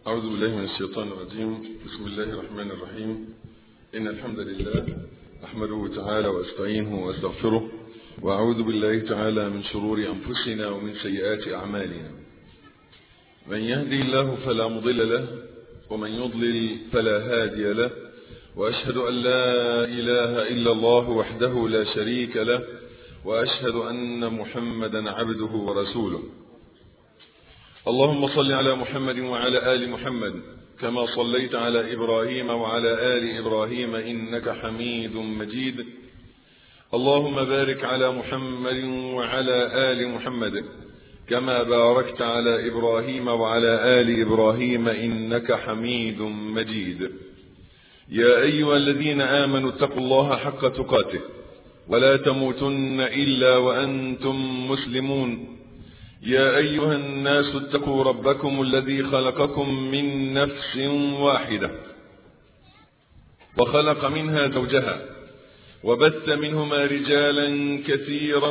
أعوذ بالله من الشيطان الرجيم بسم الله الرحمن الرحيم إن الحمد لله أحمده تعالى وأستعينه وأستغفره وأعوذ بالله تعالى من شرور أنفسنا ومن سيئات أعمالنا من يهدي الله فلا مضل له ومن يضلل فلا هادي له وأشهد أن لا إله إلا الله وحده لا شريك له وأشهد أن محمدا عبده ورسوله اللهم صل على محمد وعلى آل محمد كما صليت على إبراهيم وعلى آل إبراهيم إنك حميد مجيد اللهم بارك على محمد وعلى آل محمد كما باركت على إبراهيم وعلى آل إبراهيم إنك حميد مجيد يا أيها الذين آمنوا اتقوا الله حق تقاته ولا تموتن إلا وأنتم مسلمون يا أيها الناس اتقوا ربكم الذي خلقكم من نفس واحدة وخلق منها زوجها وبث منهما رجالا كثيرا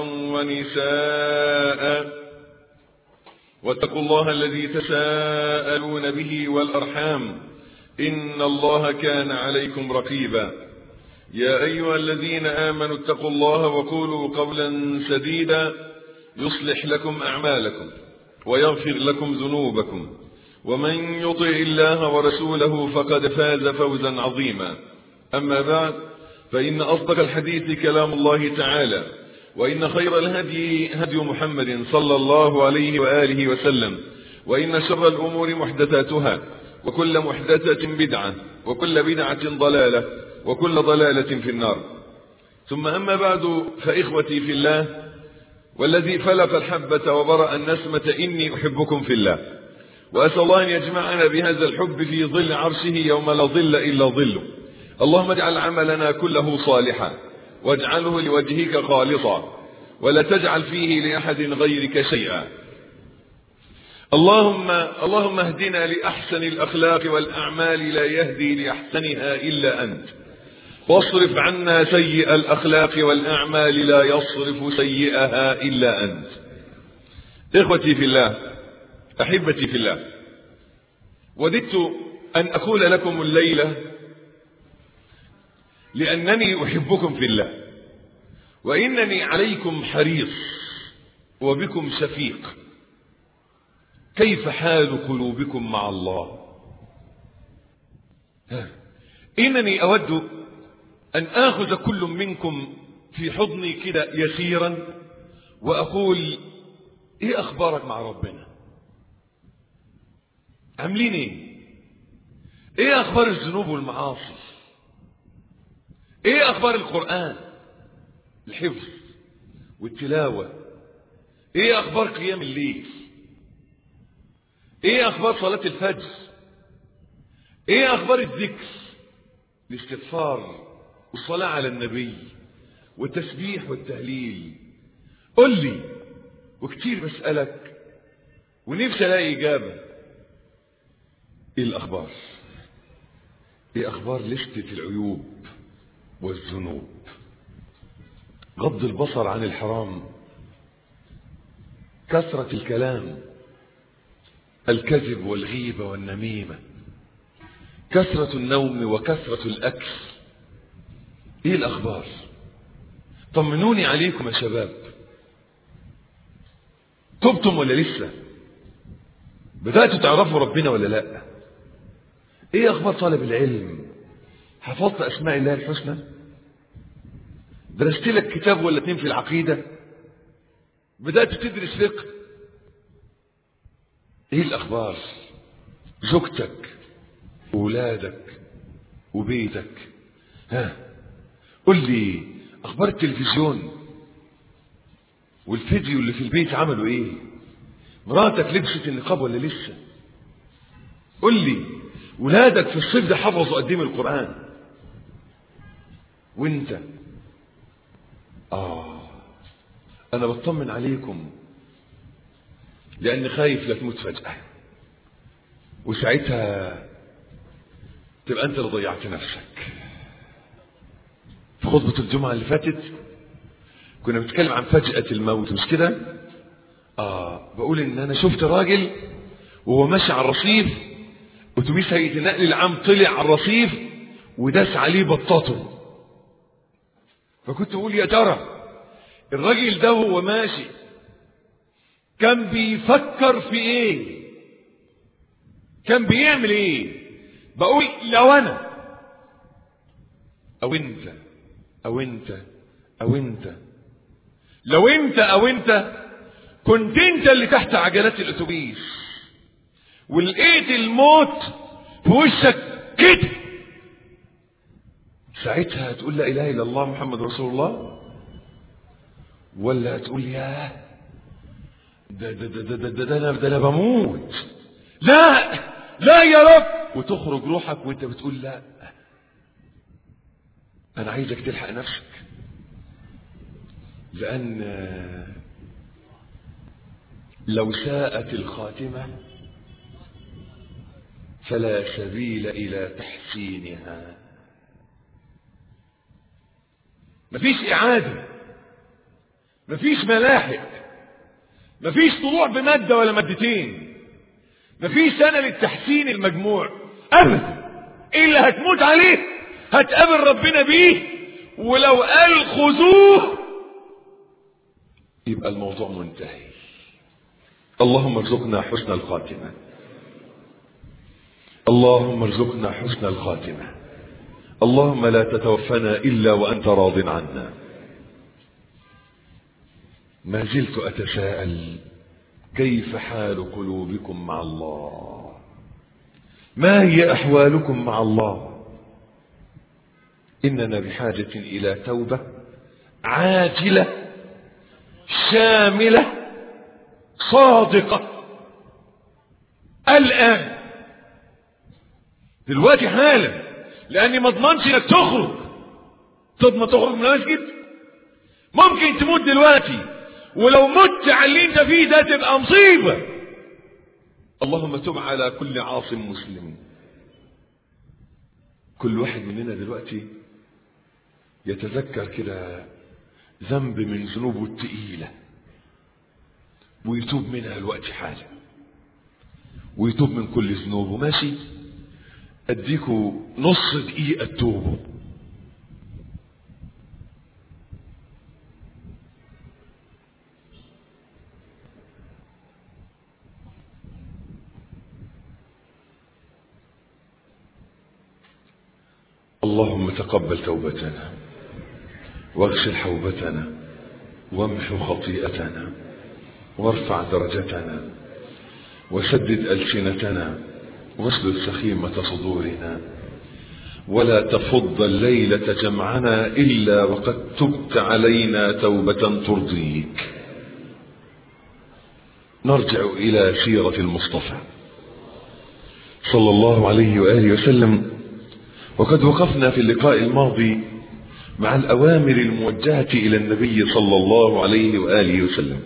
ونساء واتقوا الله الذي تساءلون به والأرحام إن الله كان عليكم رقيبا يا أيها الذين آمنوا اتقوا الله وقولوا قولا سديدا يصلح لكم أعمالكم ويغفر لكم ذنوبكم ومن يطع الله ورسوله فقد فاز فوزا عظيما أما بعد فإن أصدق الحديث كلام الله تعالى وإن خير الهدي هدي محمد صلى الله عليه وآله وسلم وإن شر الأمور محدثاتها وكل محدثة بدعة وكل بدعة ضلالة وكل ضلالة في النار ثم أما بعد فإخوتي في الله والذي فلق الحبة وبرأ النسمة إني أحبكم في الله وأسأل الله أن يجمعنا بهذا الحب في ظل عرشه يوم لا ظل إلا ظله اللهم اجعل عملنا كله صالحا واجعله لوجهك خالصا ولا تجعل فيه لأحد غيرك شيئا اللهم اللهم اهدنا لأحسن الأخلاق والأعمال لا يهدي لأحسنها إلا أنت واصرف عنا سيء الأخلاق والأعمال لا يصرف سيئها إلا أنت إخوتي في الله أحبتي في الله وددت أن أقول لكم الليلة لأنني أحبكم في الله وإنني عليكم حريص وبكم شفيق كيف حال قلوبكم مع الله إنني أود أن آخذ كل منكم في حضني كده يسيرا وأقول إيه أخبارك مع ربنا عاملين إيه إيه أخبار الذنوب والمعاصي إيه أخبار القرآن الحفظ والتلاوة إيه أخبار قيام الليل إيه أخبار صلاة الفجر إيه أخبار الذكر الاستغفار والصلاة على النبي والتسبيح والتهليل قل لي وكتير بسألك ونفسي الاقي إجابة إيه الأخبار إيه أخبار لستة العيوب والذنوب غض البصر عن الحرام كثرة الكلام الكذب والغيبة والنميمة كثرة النوم وكثرة الأكل ايه الاخبار طمنوني عليكم يا شباب تبتم ولا لسه بدأتوا تعرفوا ربنا ولا لا ايه اخبار طالب العلم حفظت اسماء الله الحسنى درست لك كتاب ولا اتنين في العقيدة بدأت تدرس فقه ايه الاخبار زوجتك وولادك وبيتك ها قل لي اخبار التلفزيون والفيديو اللي في البيت عملوا ايه مراتك لبست النقاب ولا لسه قل لي ولادك في الصيف ده حفظوا قد ايه من القران وانت اه انا بطمن عليكم لاني خايف لا تموت فجاه وساعتها تبقى انت اللي ضيعت نفسك في خطبة الجمعة اللي فاتت كنا بنتكلم عن فجأة الموت مش كده آه بقول ان انا شفت راجل وهو ماشي على الرصيف اتوبيس هيئه النقل العام طلع على الرصيف وداس عليه بطاطه فكنت اقول يا ترى الراجل ده وهو ماشي كان بيفكر في ايه كان بيعمل ايه بقول لو انا او انت او انت او انت لو انت او انت كنت انت اللي تحت عجلات الاتوبيس ولقيت الموت في وشك كده ساعتها هتقول لا اله الا الله محمد رسول الله ولا هتقول يا ده ده ده ده ده, ده, ده, انا ده انا بموت لا لا يا رب وتخرج روحك وانت بتقول لا انا عايزك تلحق نفسك لان لو ساءت الخاتمه فلا سبيل الى تحسينها مفيش اعاده مفيش ملاحق مفيش طلوع بماده ولا مادتين مفيش سنه للتحسين المجموع ابدا ايه اللي هتموت عليه هتقابل ربنا بيه ولو قال خذوه يبقى الموضوع منتهي اللهم ارزقنا حسن الخاتمه اللهم ارزقنا حسن الخاتمه اللهم لا تتوفنا الا وانت راض عنا ما زلت اتساءل كيف حال قلوبكم مع الله ما هي احوالكم مع الله اننا بحاجه الى توبه عاجله شامله صادقه الان دلوقتي حالا لاني ما اضمنش انك تخرج تضمن تخرج من المسجد ممكن تموت دلوقتي ولو مت على اللي انت فيه ده تبقى مصيبه اللهم تب على كل عاصم مسلم كل واحد مننا دلوقتي يتذكر كده ذنب من ذنوبه التقيله ويتوب منها الوقت حالا ويتوب من كل ذنوبه ماشي اديكوا نص دقيقه توبوا اللهم تقبل توبتنا واغسل حوبتنا وامحو خطيئتنا وارفع درجتنا وسدد ألسنتنا واسلل سخيمة صدورنا ولا تفض الليلة جمعنا إلا وقد تبت علينا توبة ترضيك نرجع إلى سيرة المصطفى صلى الله عليه وآله وسلم وقد وقفنا في اللقاء الماضي مع الأوامر الموجهة إلى النبي صلى الله عليه وآله وسلم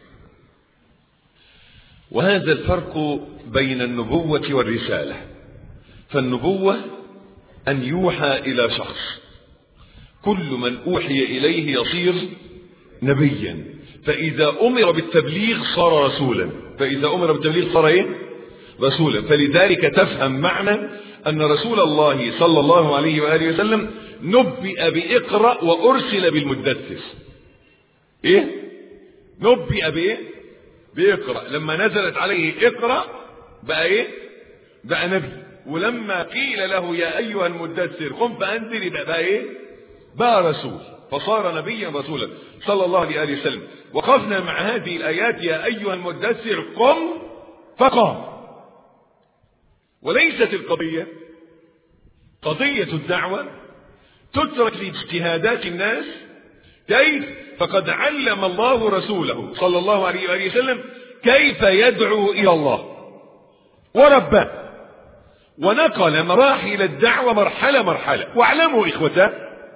وهذا الفرق بين النبوة والرسالة فالنبوة أن يوحى إلى شخص كل من أوحي إليه يصير نبيا فإذا أمر بالتبليغ صار رسولا فإذا أمر بالتبليغ صار إيه؟ رسولا فلذلك تفهم معنى أن رسول الله صلى الله عليه وآله وسلم نبئ بإقرأ وأرسل بالمدثر إيه؟ نبئ بإيه؟ بيقرأ لما نزلت عليه اقرأ بقى ايه بقى نبي ولما قيل له يا ايها المدثر قم فانذر يبقى بقى ايه بقى رسول فصار نبيا رسولا صلى الله عليه وسلم وقفنا مع هذه الايات يا ايها المدثر قم فقام وليست القضية قضية الدعوة تترك لاجتهادات الناس كيف فقد علم الله رسوله صلى الله عليه وآله وسلم كيف يدعو إلى الله وربه ونقل مراحل الدعوة مرحلة مرحلة واعلموا إخوته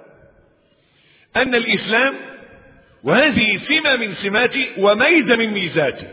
أن الإسلام وهذه سمة من سماته وميزة من ميزاته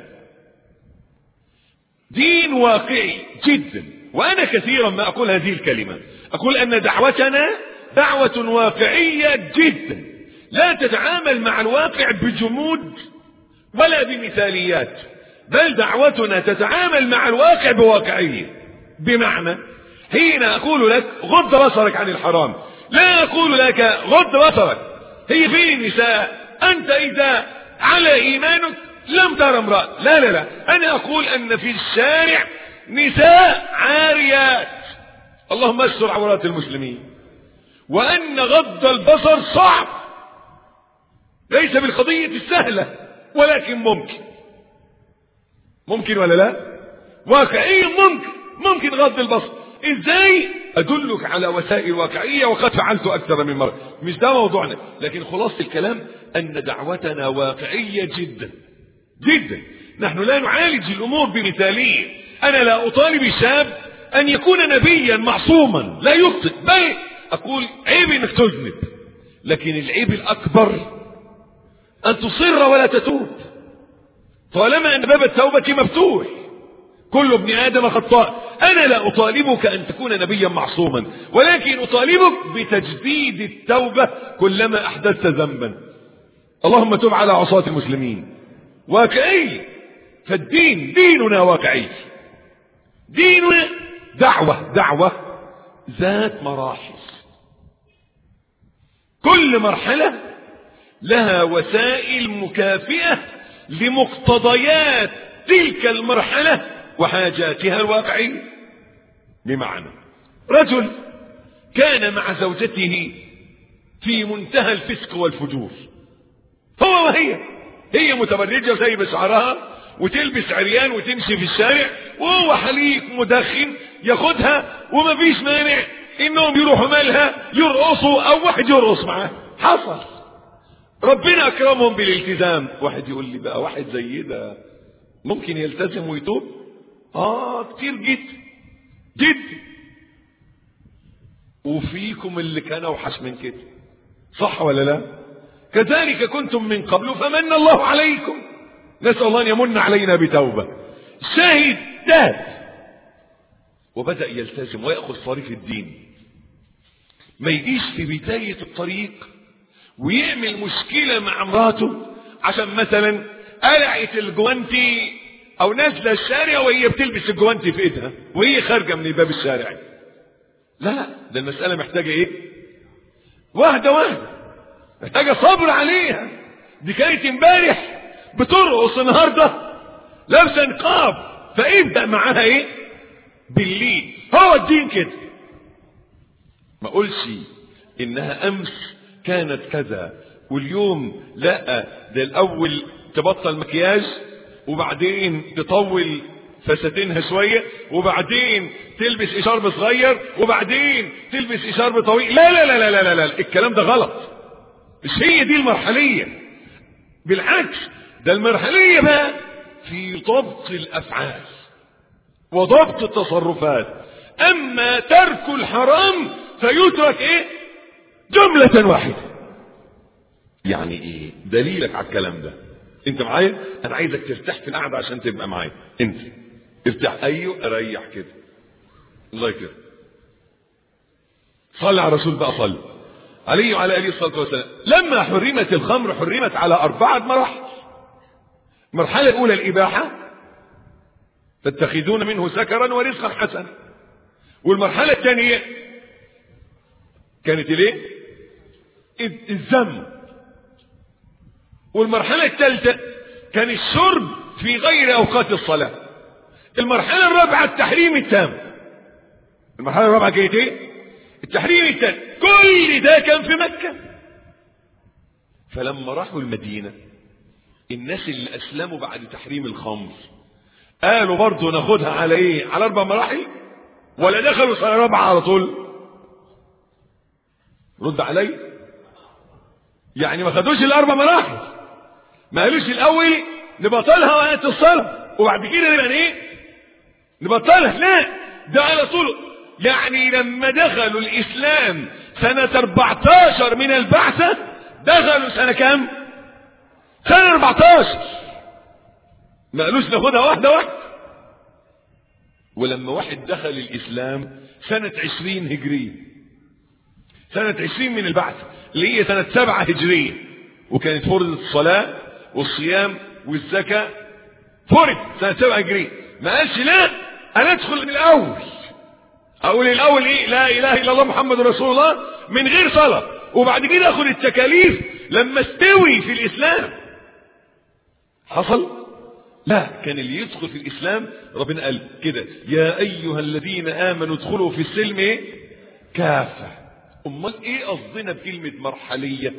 دين واقعي جدا وأنا كثيرا ما أقول هذه الكلمة أقول أن دعوتنا دعوة واقعية جدا لا تتعامل مع الواقع بجمود ولا بمثاليات بل دعوتنا تتعامل مع الواقع بواقعية بمعنى حين أقول لك غض بصرك عن الحرام لا أقول لك غض بصرك هي فين النساء أنت إذا على إيمانك لم ترى امرأة لا لا لا أنا أقول أن في الشارع نساء عاريات اللهم استر عورات المسلمين وأن غض البصر صعب ليس بالقضية السهلة ولكن ممكن ممكن ولا لا واقعيا ممكن ممكن غض البصر ازاي ادلك على وسائل واقعية وقد فعلت اكثر من مرة مش ده موضوعنا لكن خلاصة الكلام ان دعوتنا واقعية جدا جدا نحن لا نعالج الامور بمثالية انا لا اطالب الشاب ان يكون نبيا معصوما لا يخطئ بل اقول عيب انك تذنب لكن العيب الاكبر ان تصر ولا تتوب طالما ان باب التوبة مفتوح كل ابن ادم خطاء انا لا اطالبك ان تكون نبيا معصوما ولكن اطالبك بتجديد التوبة كلما احدثت ذنبا اللهم تب على عصاة المسلمين واقعي فالدين ديننا واقعي ديننا دعوة دعوة ذات مراحل كل مرحلة لها وسائل مكافئة لمقتضيات تلك المرحلة وحاجاتها الواقعية بمعنى رجل كان مع زوجته في منتهى الفسق والفجور هو وهي هي متبرجة وسايبة شعرها وتلبس عريان وتمشي في الشارع وهو حليق مدخن ياخدها ومفيش مانع انهم يروحوا مالها يرقصوا او واحد يرقص معاه حصل ربنا اكرمهم بالالتزام واحد يقول لي بقى واحد زي ده ممكن يلتزم ويتوب اه كتير جدا جدا وفيكم اللي كان اوحش من كده صح ولا لا كذلك كنتم من قبل فمن الله عليكم نسأل الله أن يمن علينا بتوبة شاهد تاب وبدأ يلتزم ويأخذ طريق الدين ما يجيش في بداية الطريق ويعمل مشكلة مع مراته عشان مثلا قلعت الجوانتي او نازلة الشارع وهي بتلبس الجوانتي في ايدها وهي خارجة من الباب الشارعي لا لا ده المسألة محتاجة ايه واحدة واحدة محتاجة صبر عليها دي كانت امبارح بترقص النهاردة لابسة نقاب فابدأ معاها ايه بالليل هو الدين كده ما اقولش انها امس كانت كذا واليوم لا ده الاول تبطل مكياج وبعدين تطول فساتينها شوية وبعدين تلبس اشارب صغير وبعدين تلبس اشارب طويل لا لا لا لا لا لا, لا. الكلام ده غلط مش هي دي المرحلية بالعكس ده المرحلية بقى في ضبط الافعال وضبط التصرفات اما ترك الحرام فيترك ايه جملة واحدة يعني ايه دليلك على الكلام ده انت معايا انا عايزك ترتاح في القعده عشان تبقى معايا انت ارتاح ايوه ريح كده الله يكرمك صلى على الرسول بقى صلي عليه وعلى اله الصلاه والسلام لما حرمت الخمر حرمت على اربعه مراحل المرحله الاولى الاباحه تتخذون منه سكرا ورزقا حسنا والمرحله الثانيه كانت الايه الذم والمرحلة الثالثة كان الشرب في غير أوقات الصلاة المرحلة الرابعة التحريم التام المرحلة الرابعة كانت ايه التحريم التام كل ده كان في مكة فلما راحوا المدينة الناس اللي أسلموا بعد تحريم الخمر قالوا برضه ناخدها على ايه على أربع مراحل ولا دخلوا سنة رابعة على طول رد علي يعني ما خدوش الأربع مراحل ما قالوش الاول نبطلها وقت الصلاة وبعد كده نبقى ايه نبطلها لا ده على طول يعني لما دخلوا الاسلام سنة 14 من البعثة دخلوا سنة كام سنة 14 ما قالوش ناخدها واحدة واحدة ولما واحد دخل الاسلام سنة 20 هجرية سنة 20 من البعث اللي هي سنة 7 هجرية وكانت فرضت الصلاة والصيام والزكاة فرض سنة سبعة هجرية ما قالش لا انا ادخل من الاول اقول الاول ايه لا اله الا الله محمد رسول الله من غير صلاة وبعد كده اخد التكاليف لما استوي في الاسلام حصل لا كان اللي يدخل في الاسلام ربنا قال كده يا ايها الذين امنوا ادخلوا في السلم ايه كافة امال ايه قصدنا بكلمة مرحلية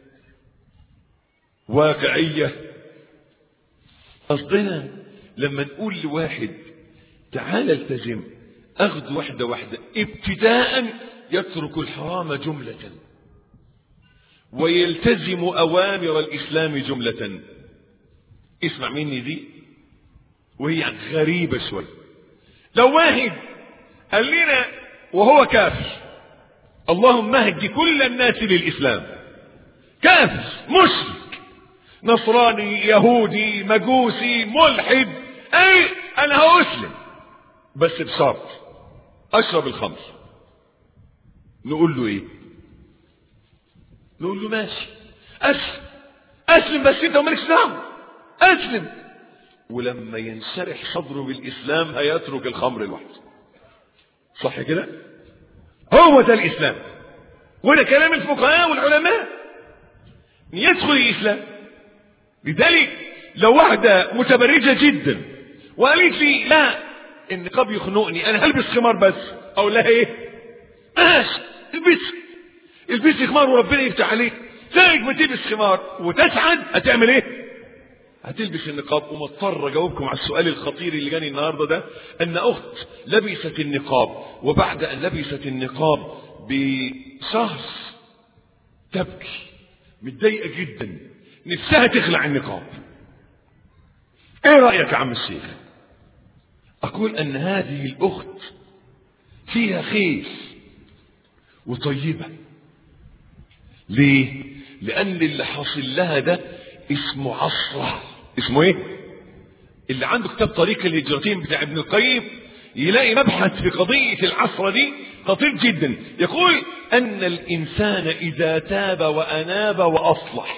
واقعية قصدنا لما نقول لواحد تعال التزم اخذ واحدة واحدة ابتداء يترك الحرام جملة ويلتزم اوامر الاسلام جملة اسمع مني دي وهي غريبة شوي لو واحد قال لنا وهو كافر اللهم اهد كل الناس للاسلام كافر مشرك نصراني يهودي مجوسي ملحد اي انا هاسلم بس بشرط اشرب الخمر نقول له ايه نقول له ماشي اسلم اسلم بس انت ومالكش دعوه اسلم ولما ينشرح صدره بالاسلام هيترك الخمر لوحده صح كده هو ده الاسلام وده كلام الفقهاء والعلماء يدخل الاسلام لذلك لو واحده متبرجه جدا وقالت لي لا النقاب يخنقني انا هلبس خمار بس اقول لها ايه ماشي البسي البسي خمار وربنا يفتح عليك زيك ما تلبس خمار وتسعد هتعمل ايه هتلبس النقاب ومضطر اجاوبكم على السؤال الخطير اللي جاني النهارده ده ان اخت لبست النقاب وبعد ان لبست النقاب بشهر تبكي متضايقه جدا نفسها تخلع النقاب ايه رايك يا عم الشيخ اقول ان هذه الاخت فيها خير وطيبه ليه لان اللي حاصل لها ده اسمه عصره اسمه ايه اللي عنده كتاب طريق الهجرتين بتاع ابن القيم يلاقي مبحث في قضية العصرة دي خطير جدا يقول أن الإنسان إذا تاب وأناب وأصلح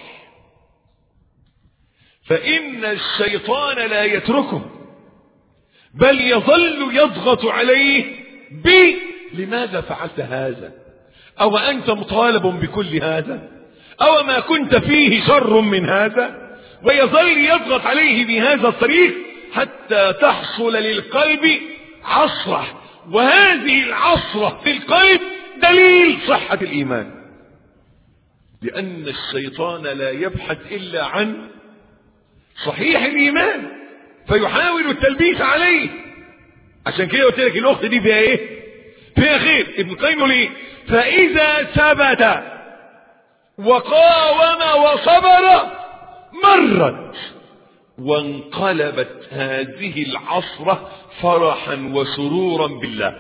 فإن الشيطان لا يتركه بل يظل يضغط عليه ب لماذا فعلت هذا أو أنت مطالب بكل هذا أو ما كنت فيه شر من هذا ويظل يضغط عليه بهذا الطريق حتى تحصل للقلب عصرة وهذه العصرة في القلب دليل صحة الإيمان لأن الشيطان لا يبحث إلا عن صحيح الإيمان فيحاول التلبيس عليه عشان كده قلت لك الأخت دي فيها إيه؟ فيها خير ابن القيم ليه؟ فإذا ثبت وقاوم وصبر مرت وانقلبت هذه العصرة فرحا وسرورا بالله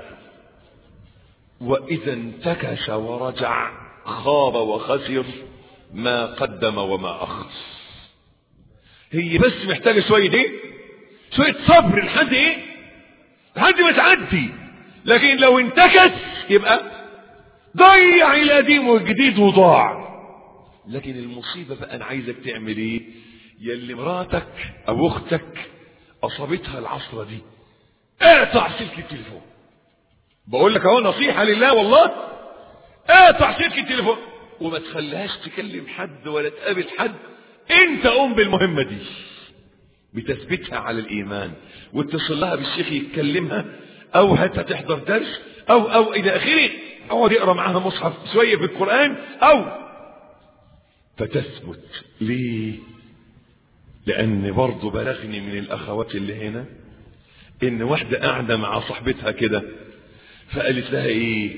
وإذا انتكس ورجع خاب وخسر ما قدم وما أخر هي بس محتاجة شوية ايه شوية صبر لحد ايه لحد ما تعدي لكن لو انتكس يبقى ضيع القديم والجديد وضاع لكن المصيبة بقى انا عايزك تعمل ايه يلي مراتك او اختك اصابتها العصرة دي اقطع سلك التليفون بقول لك اهو نصيحة لله والله اقطع سلك التليفون وما تخليهاش تكلم حد ولا تقابل حد انت قوم بالمهمة دي بتثبيتها على الايمان واتصل لها بالشيخ يتكلمها او هاتها تحضر درس او او الى اخره اقعد يقرا معاها مصحف شويه في القران او فتثبت ليه لان برضه بلغني من الاخوات اللي هنا ان واحده قاعده مع صاحبتها كده فقالت لها ايه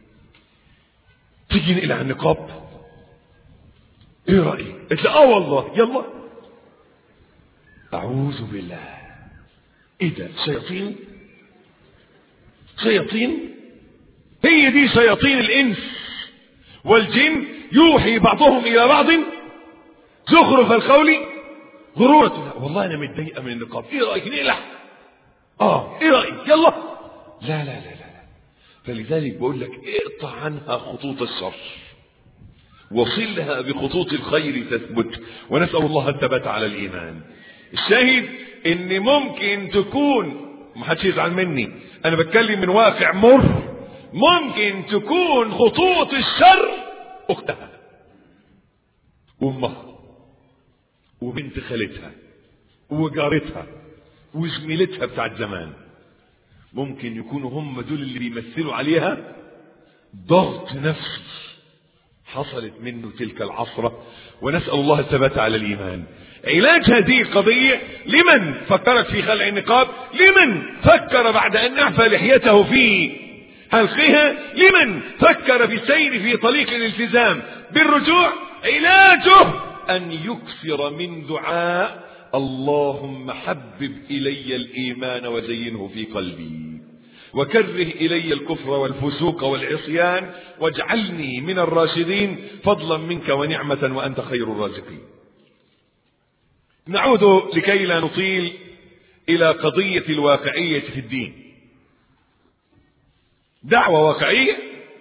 تيجي نقلع النقاب ايه رايك قالت لها اه والله يلا اعوذ بالله ايه ده شياطين شياطين هي دي شياطين الانس والجن يوحي بعضهم الى بعض زخرف القول غرورة والله انا متضايقه من النقاب ايه رايك نقلع اه ايه رايك يلا لا لا لا لا لا فلذلك بقول لك اقطع عنها خطوط الشر وصلها بخطوط الخير تثبت ونسأل الله الثبات على الإيمان الشاهد ان ممكن تكون ما حدش يزعل مني انا بتكلم من واقع مر ممكن تكون خطوط الشر اختها وامها وبنت خالتها وجارتها وزميلتها بتاعت زمان ممكن يكونوا هم دول اللي بيمثلوا عليها ضغط نفسي حصلت منه تلك العصرة ونسأل الله الثبات على الإيمان علاج هذه القضية لمن فكرت في خلع النقاب لمن فكر بعد أن أعفى لحيته في حلقها لمن فكر في السير في طريق الالتزام بالرجوع علاجه أن يكثر من دعاء اللهم حبب إلي الإيمان وزينه في قلبي وكره إلي الكفر والفسوق والعصيان واجعلني من الراشدين فضلا منك ونعمة وأنت خير الرازقين نعود لكي لا نطيل إلى قضية الواقعية في الدين دعوة واقعية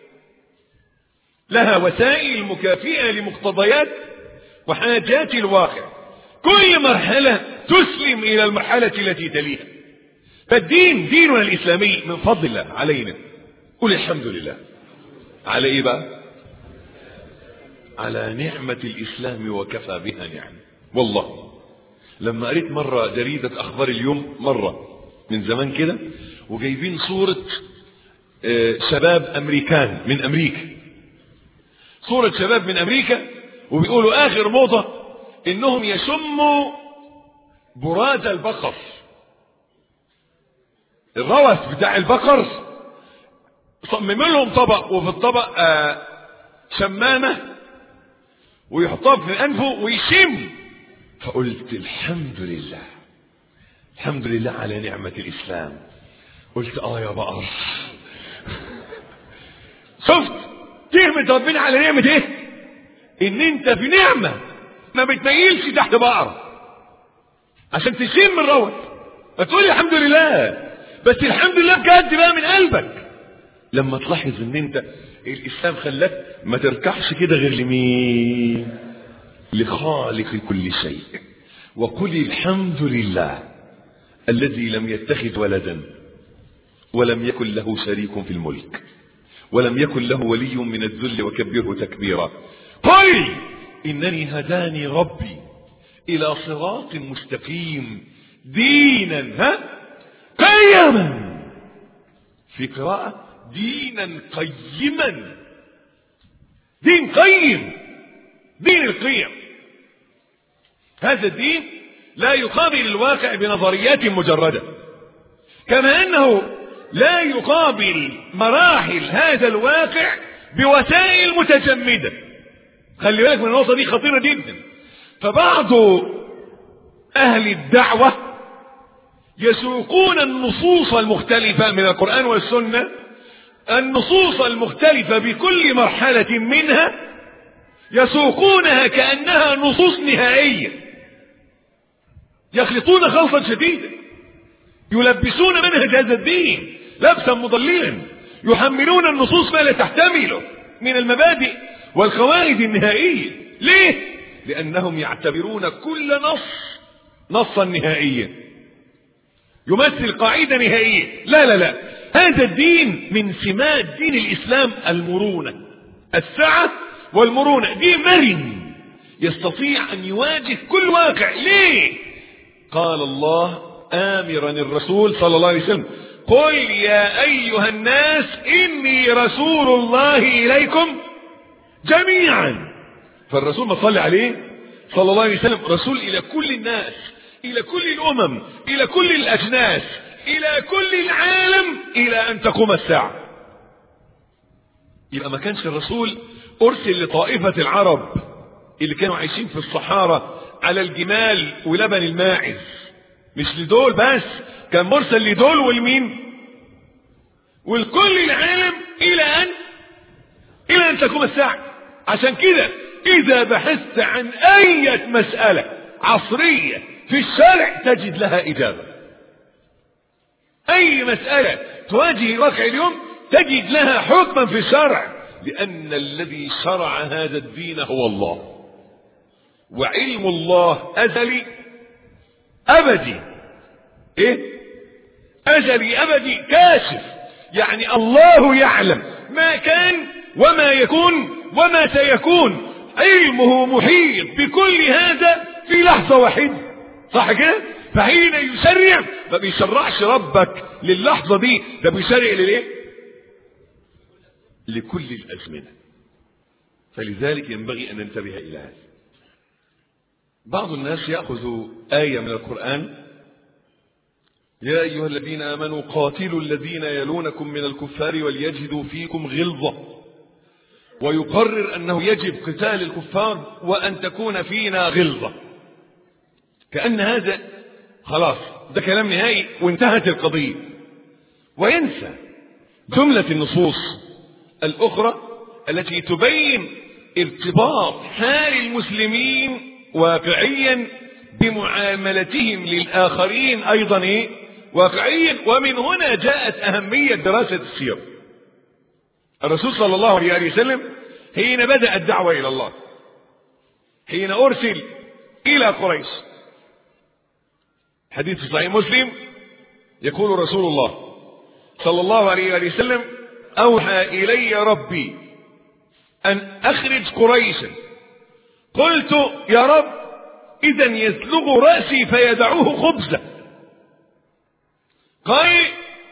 لها وسائل مكافئة لمقتضيات وحاجات الواقع كل مرحلة تسلم إلى المرحلة التي تليها فالدين ديننا الإسلامي من فضل الله علينا قل الحمد لله على إيه بقى على نعمة الإسلام وكفى بها نعمة والله لما قريت مرة جريدة أخبار اليوم مرة من زمان كده وجايبين صورة شباب أمريكان من أمريكا صورة شباب من أمريكا وبيقولوا آخر موضة إنهم يشموا براد البقر الروث بتاع البقر صمم لهم طبق وفي الطبق آه شمامة ويحطها في أنفه ويشم فقلت الحمد لله الحمد لله على نعمة الإسلام قلت آه يا بقر شفت تهمة ربنا على نعمة ايه ان انت في نعمة ما بتميلش تحت بقر عشان تشم الروث فتقول الحمد لله بس الحمد لله بجد بقى من قلبك لما تلاحظ ان انت الاسلام خلاك ما تركعش كده غير لمين لخالق كل شيء وقل الحمد لله الذي لم يتخذ ولدا ولم يكن له شريك في الملك ولم يكن له ولي من الذل وكبره تكبيرا قل انني هداني ربي الى صراط مستقيم دينا ها قيما في قراءة دينا قيما دين قيم دين القيم هذا الدين لا يقابل الواقع بنظريات مجردة كما أنه لا يقابل مراحل هذا الواقع بوسائل متجمدة خلي بالك من النقطة دي خطيرة جدا فبعض أهل الدعوة يسوقون النصوص المختلفة من القرآن والسنة النصوص المختلفة بكل مرحلة منها يسوقونها كأنها نصوص نهائية يخلطون خلطا شديدا يلبسون منهج هذا الدين لبسا مضللا يحملون النصوص ما لا تحتمله من المبادئ والقواعد النهائية ليه؟ لأنهم يعتبرون كل نص نصا نهائيا يمثل قاعدة نهائية لا لا لا هذا الدين من سمات دين الإسلام المرونة السعة والمرونة دين مرن يستطيع أن يواجه كل واقع ليه قال الله آمرا الرسول صلى الله عليه وسلم قل يا أيها الناس إني رسول الله إليكم جميعا فالرسول ما صلى عليه صلى الله عليه وسلم رسول إلى كل الناس إلى كل الأمم إلى كل الأجناس إلى كل العالم إلى أن تقوم الساعة يبقى ما كانش الرسول أرسل لطائفة العرب اللي كانوا عايشين في الصحارى على الجمال ولبن الماعز مش لدول بس كان مرسل لدول والمين والكل العالم إلى أن إلى أن تقوم الساعة عشان كده إذا بحثت عن أي مسألة عصرية في الشارع تجد لها إجابة أي مسألة تواجه واقع اليوم تجد لها حكما في الشرع لأن الذي شرع هذا الدين هو الله وعلم الله أزلي أبدي إيه أزلي أبدي كاشف يعني الله يعلم ما كان وما يكون وما سيكون علمه محيط بكل هذا في لحظة واحدة صح كده فحين يسرع ما بيسرعش ربك للحظة دي ده بيسرع لليه لكل الأزمنة فلذلك ينبغي أن ننتبه إلى هذا بعض الناس يأخذ آية من القرآن يا أيها الذين آمنوا قاتلوا الذين يلونكم من الكفار وليجدوا فيكم غلظة ويقرر أنه يجب قتال الكفار وأن تكون فينا غلظة كأن هذا خلاص ده كلام نهائي وانتهت القضية وينسى جملة النصوص الأخرى التي تبين ارتباط حال المسلمين واقعيا بمعاملتهم للآخرين أيضا إيه؟ واقعيا ومن هنا جاءت أهمية دراسة السير الرسول صلى الله عليه وسلم حين بدأ الدعوة إلى الله حين أرسل إلى قريش حديث صحيح مسلم يقول رسول الله صلى الله عليه وسلم أوحى إلي ربي أن أخرج قريشا قلت يا رب إذا يسلغ رأسي فيدعوه خبزا قال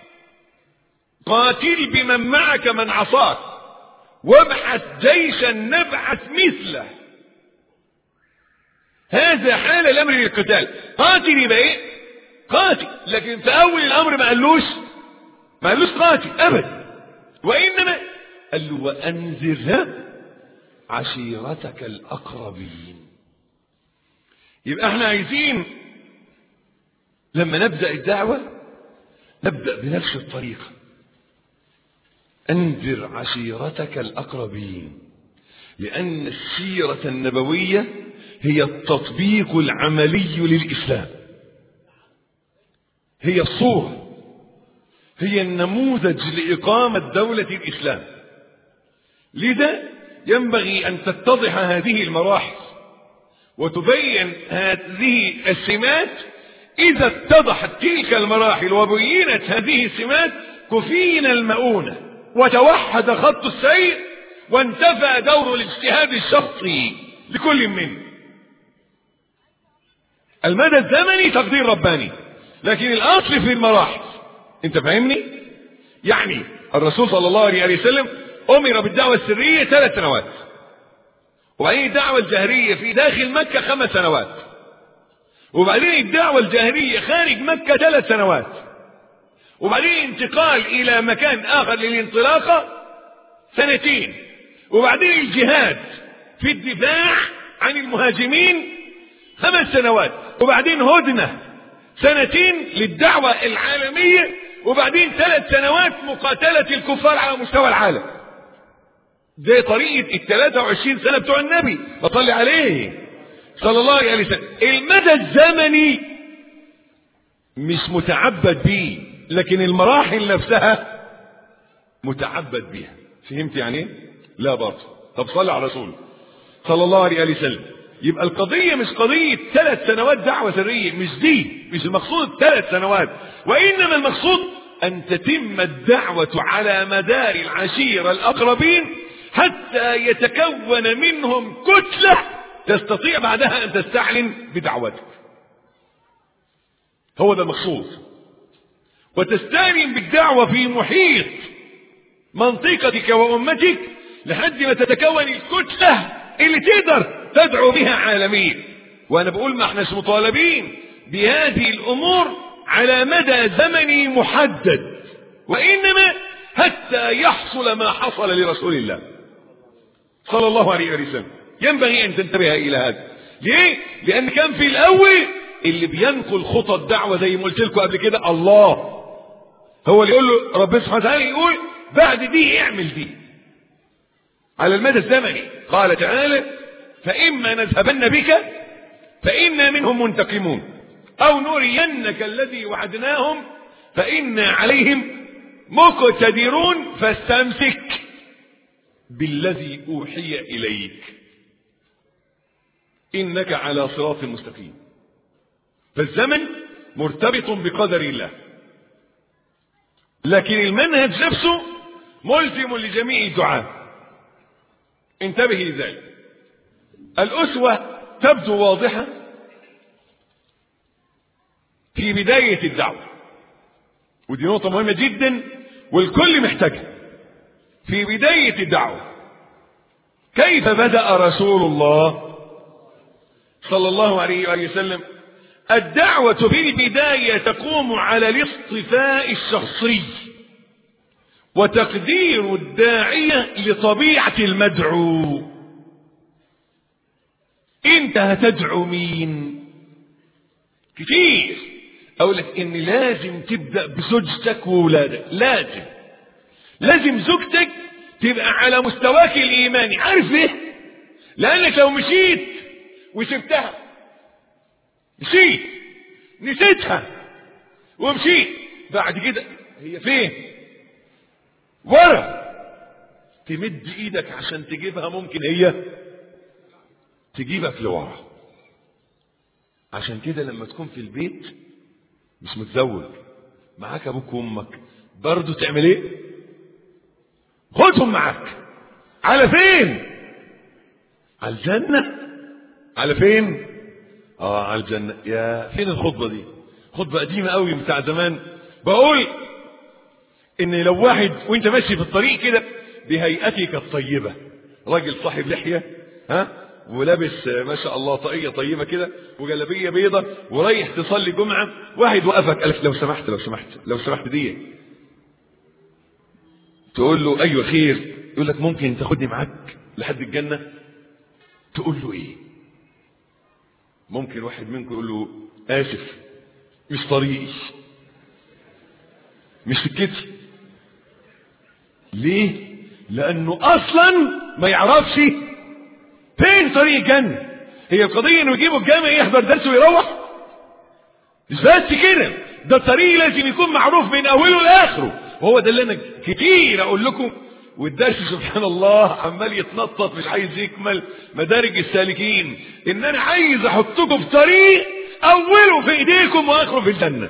قاتل بمن معك من عصاك وابعث جيشا نبعث مثله هذا حال الامر للقتال قاتل يبقى ايه قاتل لكن في اول الامر ما قالوش ما قالوش قاتل ابدا وانما قال له وانذر عشيرتك الاقربين يبقى احنا عايزين لما نبدا الدعوه نبدا بنفس الطريقه انذر عشيرتك الاقربين لان السيره النبويه هي التطبيق العملي للاسلام هي الصوره هي النموذج لاقامه دوله الاسلام لذا ينبغي ان تتضح هذه المراحل وتبين هذه السمات اذا اتضحت تلك المراحل وبينت هذه السمات كفينا المؤونه وتوحد خط السير وانتفى دور الاجتهاد الشخصي لكل منا المدى الزمني تقدير رباني لكن الاصل في المراحل انت فاهمني يعني الرسول صلى الله عليه وسلم امر بالدعوه السريه ثلاث سنوات وبعدين الدعوه الجهريه في داخل مكه خمس سنوات وبعدين الدعوه الجهريه خارج مكه ثلاث سنوات وبعدين انتقال الى مكان اخر للانطلاقه سنتين وبعدين الجهاد في الدفاع عن المهاجمين خمس سنوات وبعدين هدنه سنتين للدعوه العالميه وبعدين ثلاث سنوات مقاتله الكفار على مستوى العالم زي طريقه ال 23 سنه بتوع النبي بصلي عليه صلى الله عليه وسلم المدى الزمني مش متعبد بيه لكن المراحل نفسها متعبد بها فهمت يعني ايه لا برضه طب صلي على رسول صلى الله عليه وسلم يبقى القضية مش قضية ثلاث سنوات دعوة سرية مش دي مش المقصود ثلاث سنوات وإنما المقصود أن تتم الدعوة على مدار العشيرة الأقربين حتى يتكون منهم كتلة تستطيع بعدها أن تستعلن بدعوتك هو ده المقصود وتستعلن بالدعوة في محيط منطقتك وأمتك لحد ما تتكون الكتلة اللي تقدر تدعو بها عالميا وأنا بقول ما احناش مطالبين بهذه الأمور على مدى زمني محدد وإنما حتى يحصل ما حصل لرسول الله صلى الله عليه وسلم ينبغي أن تنتبه إلى هذا ليه؟ لأن كان في الأول اللي بينقل خطى الدعوة زي ما قلت لكم قبل كده الله هو اللي يقول له ربنا سبحانه وتعالى يقول بعد دي اعمل دي على المدى الزمني قال تعالى فإما نذهبن بك فإنا منهم منتقمون أو نرينك الذي وعدناهم فإنا عليهم مقتدرون فاستمسك بالذي أوحي إليك إنك على صراط مستقيم فالزمن مرتبط بقدر الله لكن المنهج نفسه ملزم لجميع الدعاة انتبه لذلك الأسوة تبدو واضحة في بداية الدعوة ودي نقطة مهمة جدا والكل محتاجها في بداية الدعوة كيف بدأ رسول الله صلى الله عليه وآله وسلم الدعوة في البداية تقوم على الاصطفاء الشخصي وتقدير الداعية لطبيعة المدعو انت هتدعو مين كتير اقول لك ان لازم تبدأ بزوجتك وولادك لازم لازم زوجتك تبقى على مستواك الايماني عارف ليه لانك لو مشيت وسبتها مشيت نسيتها ومشيت بعد كده هي فين ورا تمد ايدك عشان تجيبها ممكن هي تجيبك لورا عشان كده لما تكون في البيت مش متزوج معاك ابوك وامك برضه تعمل ايه خدهم معاك على فين على الجنة على فين اه على الجنة يا فين الخطبة دي خطبة قديمة قوي بتاع زمان بقول ان لو واحد وانت ماشي في الطريق كده بهيئتك الطيبة راجل صاحب لحية ها ولابس ما شاء الله طاقية طيبة كده وجلابية بيضة ورايح تصلي جمعة واحد وقفك قالك لو سمحت لو سمحت لو سمحت دي تقول له ايوه خير يقول لك ممكن تاخدني معاك لحد الجنة تقول له ايه ممكن واحد منكم يقول له اسف مش طريقي مش سكتي ليه لانه اصلا ما يعرفش فين طريق الجنة هي القضية انه يجيبه الجامع يحضر درس ويروح مش بس كده ده الطريق لازم يكون معروف من اوله لاخره وهو ده اللي انا كتير اقول لكم والدرس سبحان الله عمال يتنطط مش عايز يكمل مدارج السالكين ان انا عايز احطكم في طريق اوله في ايديكم واخره في الجنه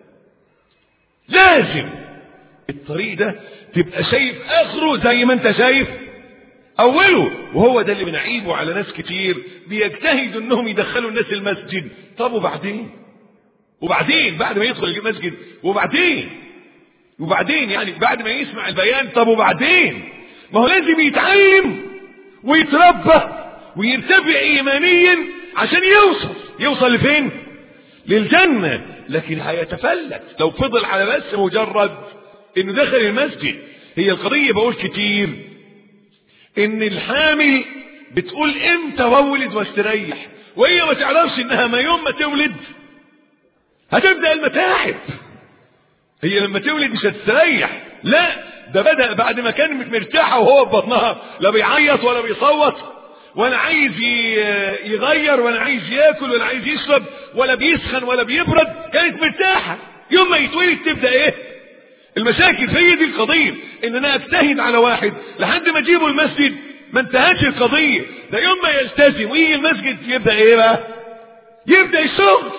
لازم الطريق ده تبقى شايف اخره زي ما انت شايف اوله وهو ده اللي بنعيبه على ناس كتير بيجتهدوا انهم يدخلوا الناس المسجد طب وبعدين وبعدين بعد ما يدخل المسجد وبعدين وبعدين يعني بعد ما يسمع البيان طب وبعدين ما هو لازم يتعلم ويتربى ويرتفع ايمانيا عشان يوصل يوصل لفين للجنة لكن هيتفلت لو فضل على بس مجرد انه دخل المسجد هي القضية بقول كتير ان الحامل بتقول امتى وولد واستريح وهي ما تعرفش انها ما يوم ما تولد هتبدأ المتاعب هي لما تولد مش هتستريح لا ده بدأ بعد ما كانت مرتاحة وهو في بطنها لا بيعيط ولا بيصوت ولا عايز يغير ولا عايز ياكل ولا عايز يشرب ولا بيسخن ولا بيبرد كانت مرتاحة يوم ما يتولد تبدأ ايه المشاكل فهي دي القضية ان انا اجتهد على واحد لحد ما اجيبه المسجد ما انتهتش القضية ده يوم ما يلتزم ويجي المسجد يبدأ ايه بقى يبدأ الشغل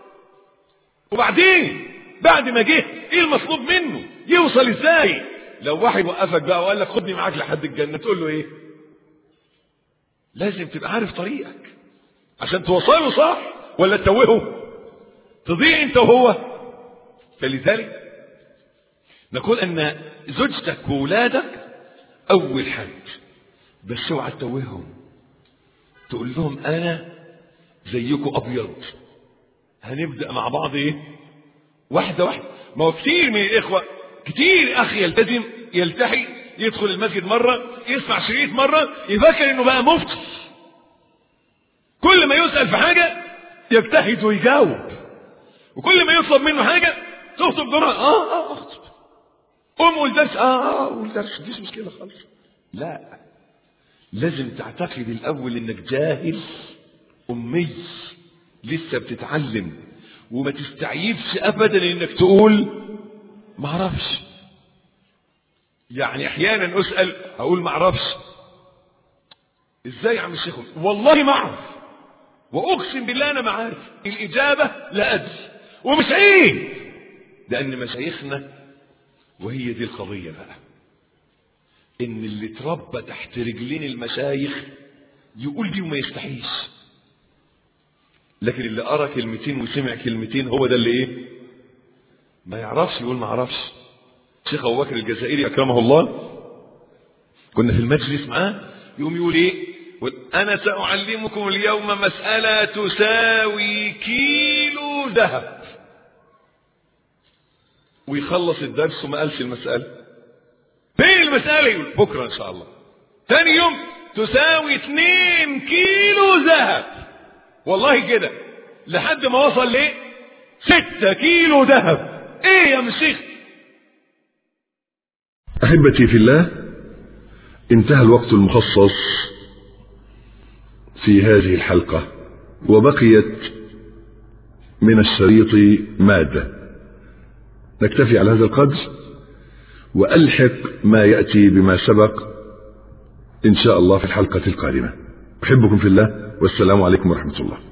وبعدين بعد ما جه ايه المطلوب منه يوصل ازاي لو واحد وقفك بقى وقال لك خدني معاك لحد الجنة تقول له ايه لازم تبقى عارف طريقك عشان توصله صح ولا تتوهه تضيع انت وهو فلذلك نقول ان زوجتك وولادك اول حاجة بس اوعى تتوههم تقول لهم انا زيكم ابيض هنبدأ مع بعض ايه واحدة واحدة ما هو كتير من الإخوة كتير أخ يلتزم يلتحي يدخل المسجد مرة يسمع شريط مرة يفكر إنه بقى مفتي كل ما يسأل في حاجة يجتهد ويجاوب وكل ما يطلب منه حاجة تخطب دورها آه آه أخطب قوم قول درس آه آه قول درس مفيش مشكلة خالص لا لازم تعتقد الأول إنك جاهل أمي لسه بتتعلم وما تستعيبش ابدا انك تقول ما اعرفش يعني احيانا اسال اقول ما اعرفش ازاي يا عم الشيخ والله ما اعرف واقسم بالله انا ما عارف الاجابه لا ادري ومش عيب لان مشايخنا وهي دي القضية بقى ان اللي اتربى تحت رجلين المشايخ يقول دي وما يستحيش لكن اللي قرا كلمتين وسمع كلمتين هو ده اللي ايه ما يعرفش يقول ما اعرفش شيخ ابو بكر الجزائري اكرمه الله كنا في المجلس معاه يقوم يقول ايه يقول انا ساعلمكم اليوم مساله تساوي كيلو ذهب ويخلص الدرس وما قالش المساله فين المساله يقول بكره ان شاء الله ثاني يوم تساوي 2 كيلو ذهب والله كده لحد ما وصل ليه 6 كيلو ذهب ايه يا مشيخ أحبتي في الله انتهى الوقت المخصص في هذه الحلقة وبقيت من الشريط مادة نكتفي على هذا القدر وألحق ما يأتي بما سبق إن شاء الله في الحلقة القادمة أحبكم في الله والسلام عليكم ورحمة الله